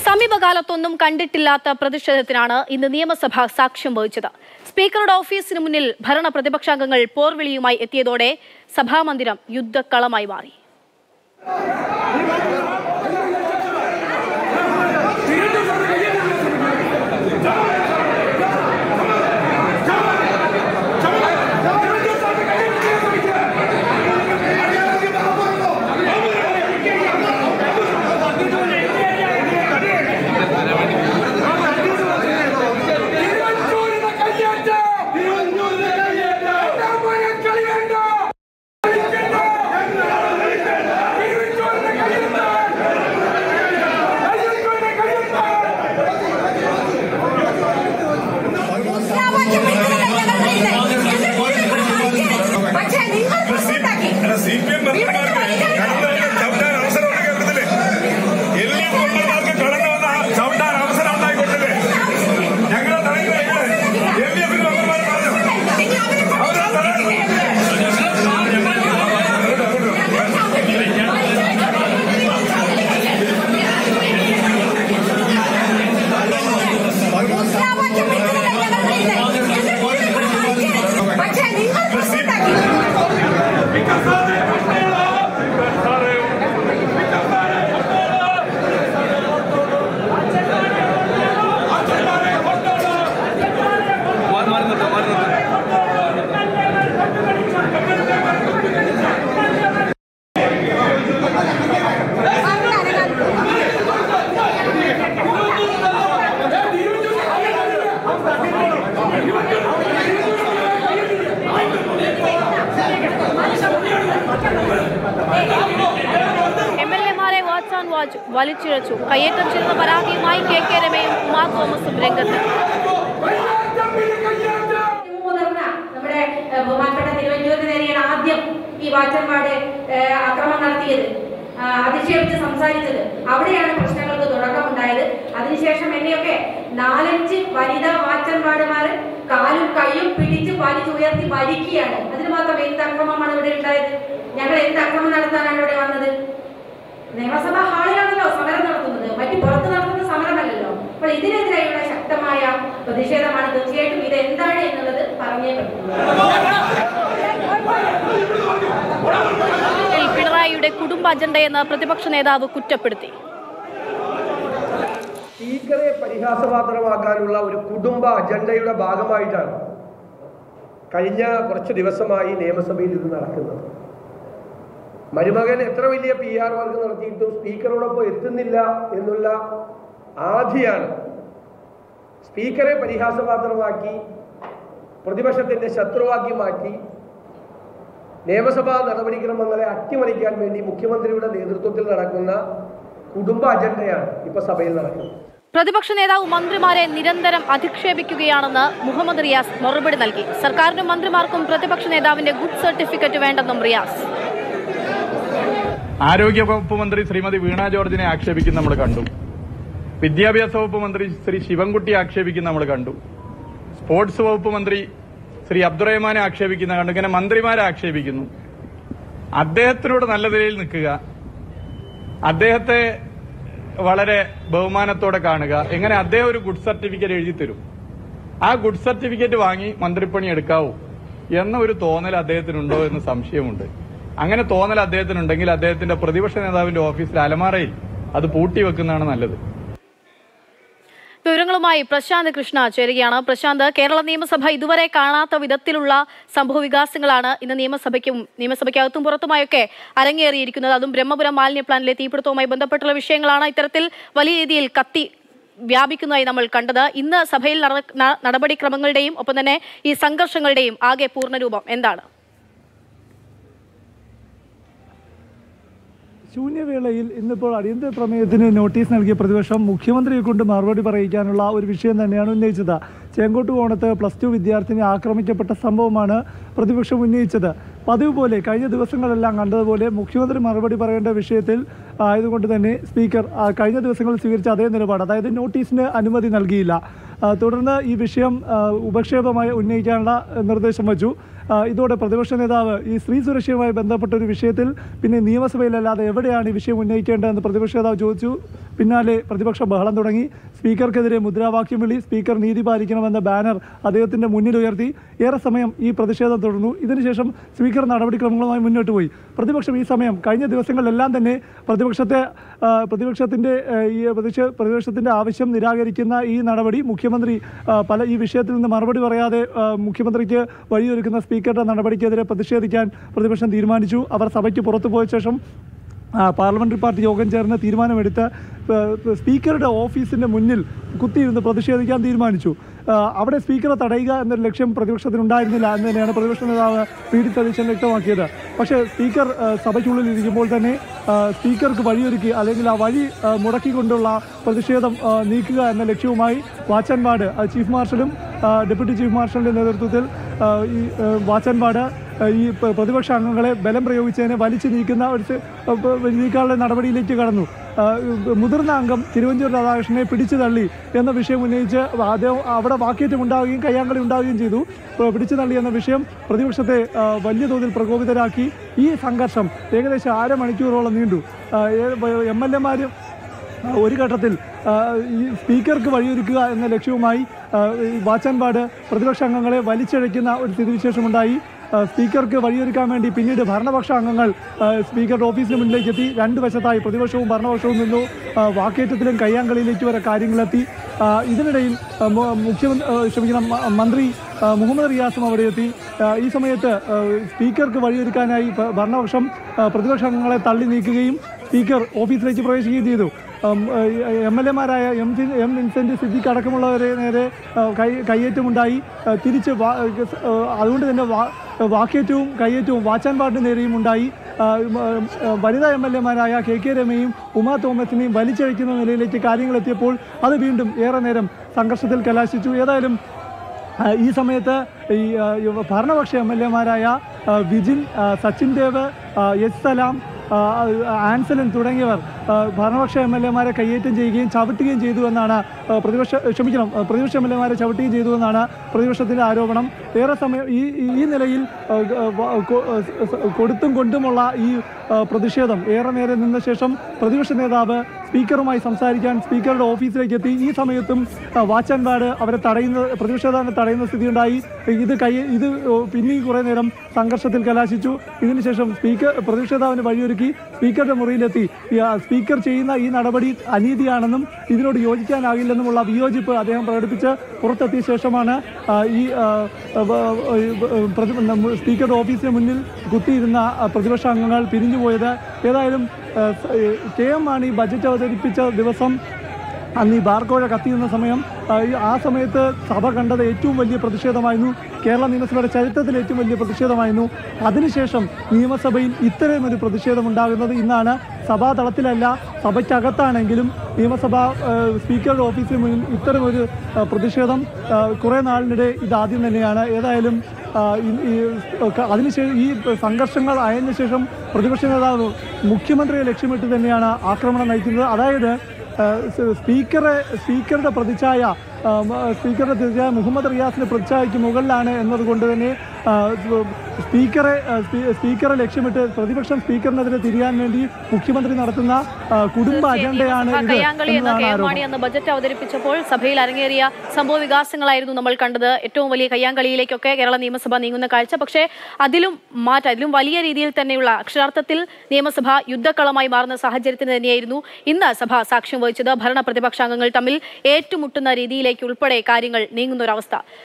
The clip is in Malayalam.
സമീപകാലത്തൊന്നും കണ്ടിട്ടില്ലാത്ത പ്രതിഷേധത്തിനാണ് ഇന്ന് നിയമസഭ സാക്ഷ്യം വഹിച്ചത് സ്പീക്കറുടെ ഓഫീസിന് മുന്നിൽ ഭരണ പ്രതിപക്ഷാംഗങ്ങൾ പോർവിളിയുമായി എത്തിയതോടെ സഭാമന്ദിരം യുദ്ധക്കളമായി മാറി തിരുവഞ്ചൂരിനെ കയ്യേറ്റ തിരുവഞ്ചൂരിനെ കയ്യേറ്റ രാമനെ കളി വേണ്ട തിരുവഞ്ചൂരിനെ കയ്യേറ്റ തിരുവഞ്ചൂരിനെ കയ്യേറ്റ പക്ഷേ നിങ്ങൾ പ്രശ്നമുണ്ടാക്കി സി പി എം മെമ്പർമാർക്ക് കടന്നു വന്ന് ചവിട്ടാൻ അവസരം ഉണ്ടാക്കി കൊടുത്തില്ലേ എൽ ഡി എഫ് മെമ്പർമാർക്ക് കടന്നു വന്ന് ആ ചവിട്ടാൻ അവസരം ഉണ്ടാക്കി കൊടുത്തില്ലേ ഞങ്ങളെ തടയുക എൽ ഡി എഫിന്റെ മെമ്പർമാർ പറഞ്ഞു നിങ്ങൾ അവരെ അവരെ തടയുക മുദ്രാവാക്യം വിളിക്കുന്നതല്ല ഞങ്ങളുടെ ഇത്. പക്ഷേ നിങ്ങൾ പ്രശ്നമുണ്ടാക്കി എം എൽ എമാരെ വാച്ച് ആൻഡ് വാച്ച് വലിച്ചിഴച്ചു കയ്യേറ്റം ചെയ്യുന്ന പരാതിയുമായി കെ കെ രമയും ഉമാ തോമസും രംഗത്ത് മൂന്ന് തവണ നമ്മുടെ ഏഹ്, ബഹുമാനപ്പെട്ട തിരുവഞ്ചൂരിന് നേരെയാണ് ആദ്യം ഈ വാച്ചന്മാര് ഏഹ്, അക്രമം നടത്തിയത് ആ, അധിക്ഷേപിച്ച് സംസാരിച്ചത് അവിടെയാണ് പ്രശ്നങ്ങൾക്ക് തുടക്കമുണ്ടായത് അതിനുശേഷം എന്നെയൊക്കെ നാലഞ്ച് വനിതാ വാച്ചന്മാരുമാര് കാലും കൈയും പിടിച്ച് വലിച്ചുയർത്തി വലിക്കുകയാണ് അതിന് മാത്രം എന്ത് അക്രമമാണ് ഇവിടെ ഉണ്ടായത് ഞങ്ങൾ എന്ത് അക്രമം നടത്താനാണ് ഇവിടെ വന്നത് നിയമസഭാ ഹാളിലാണല്ലോ സമരം നടത്തുന്നത് മറ്റു പുറത്ത് നടത്തുന്ന സമരമല്ലല്ലോ അപ്പോൾ ഇതിനെതിരെയുള്ള ശക്തമായ പ്രതിഷേധമാണ് തീർച്ചയായിട്ടും ഇത് എന്താണ് എന്നുള്ളത് പറഞ്ഞേ പറ്റൂ ഇതിൽ പിണറായിയുടെ കുടുംബ അജണ്ടയെന്ന് പ്രതിപക്ഷ നേതാവ് കുറ്റപ്പെടുത്തി സ്പീക്കറെ പരിഹാസപാത്രമാക്കാനുള്ള ഒരു കുടുംബ അജണ്ടയുടെ ഭാഗമായിട്ടാണ് കഴിഞ്ഞ കുറച്ച് ദിവസമായി നിയമസഭയിൽ ഇത് നടക്കുന്നത് മരുമകൻ എത്ര വലിയ പി ആർ വർക്ക് നടത്തിയിട്ടും സ്പീക്കറോടൊപ്പം എത്തുന്നില്ല എന്നുള്ള ആധിയാണ് സ്പീക്കറെ പരിഹാസപാത്രമാക്കി പ്രതിപക്ഷത്തിന്റെ ശത്രുവാക്കി മാറ്റി നിയമസഭാ നടപടിക്രമങ്ങളെ അട്ടിമറിക്കാൻ വേണ്ടി മുഖ്യമന്ത്രിയുടെ നേതൃത്വത്തിൽ നടക്കുന്ന കുടുംബ അജണ്ടയാണ് ഇപ്പൊ സഭയിൽ നടക്കുന്നത് പ്രതിപക്ഷ നേതാവ് മന്ത്രിമാരെ നിരന്തരം അധിക്ഷേപിക്കുകയാണെന്ന് മുഹമ്മദ് റിയാസ് മറുപടി നൽകി സർക്കാരിനും മന്ത്രിമാർക്കും പ്രതിപക്ഷ നേതാവിന്റെ ഗുഡ് സർട്ടിഫിക്കറ്റ് വേണ്ടെന്നും റിയാസ് ആരോഗ്യ വകുപ്പ് മന്ത്രി ശ്രീമതി വീണ ജോർജിനെ ആക്ഷേപിക്കുന്ന നമ്മൾ കണ്ടു വിദ്യാഭ്യാസ വകുപ്പ് മന്ത്രി ശ്രീ ശിവൻകുട്ടി ആക്ഷേപിക്കുന്ന നമ്മൾ കണ്ടു സ്പോർട്സ് വകുപ്പ് മന്ത്രി ശ്രീ അബ്ദുറഹ്മാനെ ആക്ഷേപിക്കുന്ന കണ്ടു ഇങ്ങനെ മന്ത്രിമാരെ ആക്ഷേപിക്കുന്നു അദ്ദേഹത്തിനോട് നല്ല നിലയിൽ നിൽക്കുക അദ്ദേഹത്തെ വളരെ ബഹുമാനത്തോടെ കാണുക എങ്ങനെ അദ്ദേഹം ഒരു ഗുഡ് സർട്ടിഫിക്കറ്റ് എഴുതി തരും ആ ഗുഡ് സർട്ടിഫിക്കറ്റ് വാങ്ങി മന്ത്രിപ്പണി എടുക്കാവൂ എന്ന ഒരു തോന്നൽ അദ്ദേഹത്തിനുണ്ടോ എന്ന് സംശയമുണ്ട് അങ്ങനെ തോന്നൽ അദ്ദേഹത്തിനുണ്ടെങ്കിൽ അദ്ദേഹത്തിന്റെ പ്രതിപക്ഷ നേതാവിന്റെ ഓഫീസിൽ അലമാറയിൽ അത് പൂട്ടിവെക്കുന്നതാണ് നല്ലത് വിവരങ്ങളുമായി പ്രശാന്ത് കൃഷ്ണ ചേരുകയാണ് പ്രശാന്ത് കേരള നിയമസഭ ഇതുവരെ കാണാത്ത വിധത്തിലുള്ള സംഭവ വികാസങ്ങളാണ് ഇന്ന് നിയമസഭയ്ക്കും നിയമസഭയ്ക്കകത്തും പുറത്തുമായൊക്കെ അരങ്ങേറിയിരിക്കുന്നത് അതും ബ്രഹ്മപുരം മാലിന്യ പ്ലാന്റിലെ തീപിടുത്തവുമായി ബന്ധപ്പെട്ടുള്ള വിഷയങ്ങളാണ് ഇത്തരത്തിൽ വലിയ രീതിയിൽ കത്തി വ്യാപിക്കുന്നതായി നമ്മൾ കണ്ടത് ഇന്ന് സഭയിൽ നട- ന- നടപടിക്രമങ്ങളുടെയും ഒപ്പം തന്നെ ഈ സംഘർഷങ്ങളുടെയും ആകെ പൂർണ്ണരൂപം എന്താണ് ശൂന്യവേളയിൽ ഇന്നിപ്പോൾ അടിയന്തര പ്രമേയത്തിന് നോട്ടീസ് നൽകിയ പ്രതിപക്ഷം മുഖ്യമന്ത്രിയെ കൊണ്ട് മറുപടി പറയിക്കാനുള്ള ഒരു വിഷയം തന്നെയാണ് ഉന്നയിച്ചത് ചേങ്കോട്ട് കോണത്ത് പ്ലസ് ടു വിദ്യാർത്ഥിനി ആക്രമിക്കപ്പെട്ട സംഭവമാണ് പ്രതിപക്ഷം ഉന്നയിച്ചത് പതിവ് പോലെ കഴിഞ്ഞ ദിവസങ്ങളെല്ലാം കണ്ടതുപോലെ മുഖ്യമന്ത്രി മറുപടി പറയേണ്ട വിഷയത്തിൽ ആയതുകൊണ്ട് തന്നെ സ്പീക്കർ ആ, കഴിഞ്ഞ ദിവസങ്ങളിൽ സ്വീകരിച്ച അതേ നിലപാട് അതായത് നോട്ടീസിന് അനുമതി നൽകിയില്ല ആ, തുടർന്ന് ഈ വിഷയം ആ, ഉപക്ഷേപമായി ഉന്നയിക്കാനുള്ള ആ, നിർദ്ദേശം വച്ചു ആ, ഇതോടെ പ്രതിപക്ഷ നേതാവ് ഈ സ്ത്രീ സുരക്ഷയുമായി ബന്ധപ്പെട്ട ഒരു വിഷയത്തിൽ പിന്നെ നിയമസഭയിലല്ലാതെ എവിടെയാണ് ഈ വിഷയം ഉന്നയിക്കേണ്ടതെന്ന് പ്രതിപക്ഷ നേതാവ് ചോദിച്ചു പിന്നാലെ പ്രതിപക്ഷ ബഹളം തുടങ്ങി സ്പീക്കർക്കെതിരെ മുദ്രാവാക്യം വിളി സ്പീക്കർ നീതി പാലിക്കണമെന്ന ബാനർ അദ്ദേഹത്തിന്റെ മുന്നിൽ ഉയർത്തി ഏറെ സമയം ഈ പ്രതിഷേധം തുടർന്നു ഇതിനുശേഷം സ്പീക്കർ നടപടിക്രമങ്ങളുമായി മുന്നോട്ട് പോയി പ്രതിപക്ഷം ഈ സമയം കഴിഞ്ഞ ദിവസങ്ങളിലെല്ലാം തന്നെ പ്രതിപക്ഷത്തെ ആ, പ്രതിപക്ഷത്തിന്റെ ആ, ഈ പ്രതിപക്ഷ പ്രതിപക്ഷത്തിന്റെ ആവശ്യം നിരാകരിക്കുന്ന ഈ നടപടി മുഖ്യമന്ത്രി ആ, പല ഈ വിഷയത്തിൽ നിന്ന് മറുപടി പറയാതെ ആ, മുഖ്യമന്ത്രിക്ക് വഴിയൊരുക്കുന്ന സ്പീക്കറുടെ നടപടിക്കെതിരെ പ്രതിഷേധിക്കാൻ പ്രതിപക്ഷം തീരുമാനിച്ചു അവർ സഭയ്ക്ക് പുറത്തു പോയ ശേഷം ആ, പാർലമെന്ററി പാർട്ടി യോഗം ചേർന്ന് തീരുമാനമെടുത്ത് ആ, സ്പീക്കറുടെ ഓഫീസിന്റെ മുന്നിൽ കുത്തിയിരുന്ന് പ്രതിഷേധിക്കാൻ തീരുമാനിച്ചു ആ, അവിടെ സ്പീക്കറെ തടയുക എന്നൊരു ലക്ഷ്യം പ്രതിപക്ഷത്തിനുണ്ടായിരുന്നില്ല എന്ന് തന്നെയാണ് പ്രതിപക്ഷ നേതാവ് പി ഡി സതീശൻ വ്യക്തമാക്കിയത് പക്ഷേ സ്പീക്കർ ആ, സഭയ്ക്കുള്ളിൽ ഇരിക്കുമ്പോൾ തന്നെ ആ, സ്പീക്കർക്ക് വഴിയൊരുക്കി അല്ലെങ്കിൽ ആ വഴി ആ, മുടക്കിക്കൊണ്ടുള്ള പ്രതിഷേധം ആ, നീക്കുക എന്ന ലക്ഷ്യവുമായി വാച്ചൻപാട് ആ, ചീഫ് മാർഷലും ആ, ഡെപ്യൂട്ടി ചീഫ് മാർഷലിന്റെ നേതൃത്വത്തിൽ ആ, ഈ ആ, വാച്ചൻപാട് ആ, ഈ പ- പ്രതിപക്ഷ അംഗങ്ങളെ ബലം പ്രയോഗിച്ചതിനെ വലിച്ചു നീക്കുന്ന ഒരു സ- ആ, പ- നീക്കാനുള്ള നടപടിയിലേക്ക് കടന്നു ആ, മുതിർന്ന അംഗം തിരുവഞ്ചൂർ രാധാകൃഷ്ണനെ പിടിച്ചു തള്ളി എന്ന വിഷയം ഉന്നയിച്ച് അദ്ദേഹം അവിടെ വാക്കേറ്റം ഉണ്ടാവുകയും കയ്യാങ്കളി ഉണ്ടാവുകയും ചെയ്തു പ- പിടിച്ചു തള്ളി എന്ന വിഷയം പ്രതിപക്ഷത്തെ ആ, വലിയ തോതിൽ പ്രകോപിതരാക്കി ഈ സംഘർഷം ഏകദേശം അരമണിക്കൂറോളം നീണ്ടു എം എൽ എമാരും ആ, ഒരു ഘട്ടത്തിൽ ആ, ഈ സ്പീക്കർക്ക് വഴിയൊരുക്കുക എന്ന ലക്ഷ്യവുമായി ആ, ഈ വാച്ചാൻപാട് പ്രതിപക്ഷ അംഗങ്ങളെ വലിച്ചഴയ്ക്കുന്ന ഒരു സ്ഥിതിവിശേഷമുണ്ടായി ആ, സ്പീക്കർക്ക് വഴിയൊരുക്കാൻ വേണ്ടി പിന്നീട് ഭരണപക്ഷ അംഗങ്ങൾ ആ, സ്പീക്കറുടെ ഓഫീസിന് മുന്നിലേക്ക് എത്തി രണ്ട് വശത്തായി പ്രതിപക്ഷവും ഭരണപക്ഷവും നിന്നു ആ, വാക്കേറ്റത്തിലും കയ്യാങ്കളിയിലേക്ക് വരെ കാര്യങ്ങളെത്തി ആ, ഇതിനിടയിൽ ആ, മു- മുഖ്യമന്ത്രി ആ, ക്ഷമിക്കണം മ- മന്ത്രി ആ, മുഹമ്മദ് റിയാസും അവിടെ എത്തി ആ, ഈ സമയത്ത് ആ, സ്പീക്കർക്ക് വഴിയൊരുക്കാനായി ഭ- ഭരണപക്ഷം ആ, പ്രതിപക്ഷ അംഗങ്ങളെ തള്ളി നീക്കുകയും സ്പീക്കർ ഓഫീസിലേക്ക് പ്രവേശിക്കുകയും ചെയ്തു ഉം, ഏഹ്, എം എൽ എമാരായ M C M Vincent Siddique അടക്കമുള്ളവരെ നേരെ ഏഹ്, കൈ കയ്യേറ്റമുണ്ടായി ഏഹ്, തിരിച്ച് വാ- ഏഹ്, അതുകൊണ്ട് തന്നെ വാ- വാക്കേറ്റവും കയ്യേറ്റവും വാച്ചാൻപാടിന് നേരെയും ഉണ്ടായി ആഹ്, ഉം, ഏഹ്, വനിതാ എം എൽ എമാരായ കെ കെ രമയും ഉമാ തോമസിനെയും വലിച്ചഴിക്കുന്ന നിലയിലേക്ക് കാര്യങ്ങൾ എത്തിയപ്പോൾ അത് വീണ്ടും ഏറെ നേരം സംഘർഷത്തിൽ കലാശിച്ചു ഏതായാലും ആ, ഈ സമയത്ത് ഈ ആ, യുവ- ഭരണപക്ഷ എം എൽ എമാരായ വിജിൻ ആ, സച്ചിൻ ദേവ് ആ, എസ് സലാം ആ, ആൻസലൻ തുടങ്ങിയവർ ആ, ഭരണപക്ഷ എം എൽ എമാരെ കയ്യേറ്റം ചെയ്യുകയും ചവിട്ടുകയും ചെയ്തു എന്നാണ് ആ, പ്രതിപക്ഷ ക്ഷമിക്കണം ആ, പ്രതിപക്ഷ എം എൽ എമാരെ ചവിട്ടുകയും ചെയ്തു എന്നാണ് പ്രതിപക്ഷത്തിൻ്റെ ആരോപണം ഏറെ സമയം ഈ ഈ- ഈ നിലയിൽ ആ, ഗ- വ- കൊ- ആ, സ- സ- കൊടുത്തും കൊണ്ടുമുള്ള ഈ ആ, പ്രതിഷേധം ഏറെ നേരം നിന്ന ശേഷം പ്രതിപക്ഷ നേതാവ് സ്പീക്കറുമായി സംസാരിക്കാൻ സ്പീക്കറുടെ ഓഫീസിലേക്ക് എത്തി ഈ സമയത്തും ആ, വാച്ചാൻപാട് അവരെ തടയുന്ന പ്രതിപക്ഷ നേതാവിനെ തടയുന്ന സ്ഥിതിയുണ്ടായി ഇത് കൈ ഇത് ഓ, പിന്നെയും കുറേ നേരം സംഘർഷത്തിൽ കലാശിച്ചു ഇതിനുശേഷം സ്പീക്കർ പ്രതിപക്ഷ നേതാവിന് വഴിയൊരുക്കി സ്പീക്കറുടെ മുറിയിലെത്തി ഈ, ആ, സ്പീക്കർ ചെയ്യുന്ന ഈ നടപടി അനീതിയാണെന്നും ഇതിനോട് യോജിക്കാനാകില്ലെന്നുമുള്ള വിയോജിപ്പ് അദ്ദേഹം പ്രകടിപ്പിച്ച് പുറത്തെത്തിയ ശേഷമാണ് ആ, ഈ ആ, വ- വ- പ്രതി- നമ്മ- സ്പീക്കറുടെ ഓഫീസിന് മുന്നിൽ കുത്തിയിരുന്ന ആ, പ്രതിപക്ഷ അംഗങ്ങൾ പിരിഞ്ഞുപോയത് ഏതായാലും ആ, സ- ഏ, കെ എം മാണി ബജറ്റ് അവതരിപ്പിച്ച ദിവസം അന്ന് ഈ ബാർക്കോഴ കത്തിയിരുന്ന സമയം ആ, ഈ ആ സമയത്ത് സഭ കണ്ടത് ഏറ്റവും വലിയ പ്രതിഷേധമായിരുന്നു കേരള നിയമസഭയുടെ ചരിത്രത്തിൽ ഏറ്റവും വലിയ പ്രതിഷേധമായിരുന്നു അതിനുശേഷം നിയമസഭയിൽ ഇത്തരം ഒരു പ്രതിഷേധം ഉണ്ടാകുന്നത് ഇന്നാണ് സഭാ തലത്തിലല്ല സഭയ്ക്കകത്താണെങ്കിലും നിയമസഭ ആ, സ്പീക്കറുടെ ഓഫീസിന് മുന്നിൽ ഇത്തരം ഒരു ആ, പ്രതിഷേധം ആ, കുറേ നാളിനിടെ ഇതാദ്യം തന്നെയാണ് ഏതായാലും ആ, ഈ- ഈ ഒക്കെ അതിനുശേഷം ഈ സംഘർഷങ്ങൾ ആയതിനു ശേഷം പ്രതിപക്ഷ നേതാവ് മുഖ്യമന്ത്രിയെ ലക്ഷ്യമിട്ട് തന്നെയാണ് ആക്രമണം നയിക്കുന്നത് അതായത് ആ, സ് സ്പീക്കറെ സ്പീക്കറുടെ പ്രതിച്ഛായ ആ, മ- സ്പീക്കറുടെ പ്രതിച്ഛായ മുഹമ്മദ് റിയാസിന്റെ പ്രതിച്ഛായയ്ക്ക് മുകളിലാണ് എന്നതുകൊണ്ട് തന്നെ ആ, സ് സ്പീക്കറെ ആ, സ്പീ- സ്പീക്കറെ ലക്ഷ്യമിട്ട് പ്രതിപക്ഷം സ്പീക്കറിനെതിരെ തിരിയാൻ വേണ്ടി മുഖ്യമന്ത്രി നടത്തുന്ന ആ, കുടുംബ അജണ്ടയാണ് നിയമസഭാ ഇത് കയ്യാങ്കളി എന്ന എന്നതാണ് കെ എം ആരോപണം മാണി അന്ന് ബജറ്റ് അവതരിപ്പിച്ചപ്പോൾ സഭയിൽ അരങ്ങേറിയ സംഭവ വികാസങ്ങളായിരുന്നു നമ്മൾ കണ്ടത് ഏറ്റവും വലിയ കയ്യാങ്കളിയിലേക്കൊക്കെ കേരള നിയമസഭ നീങ്ങുന്ന കാഴ്ച പക്ഷേ അതിലും മാറ്റം അതിലും വലിയ രീതിയിൽ തന്നെയുള്ള അക്ഷരാർത്ഥത്തിൽ നിയമസഭ യുദ്ധക്കളമായി മാറുന്ന സാഹചര്യത്തിന് തന്നെയായിരുന്നു ഇന്ന് സഭ സാക്ഷ്യം വഹിച്ചത് ഭരണ പ്രതിപക്ഷാംഗങ്ങൾ തമ്മിൽ ഏറ്റുമുട്ടുന്ന രീതിയിലേക്ക് ഉൾപ്പെടെ കാര്യങ്ങൾ നീങ്ങുന്ന ഒരവസ്ഥ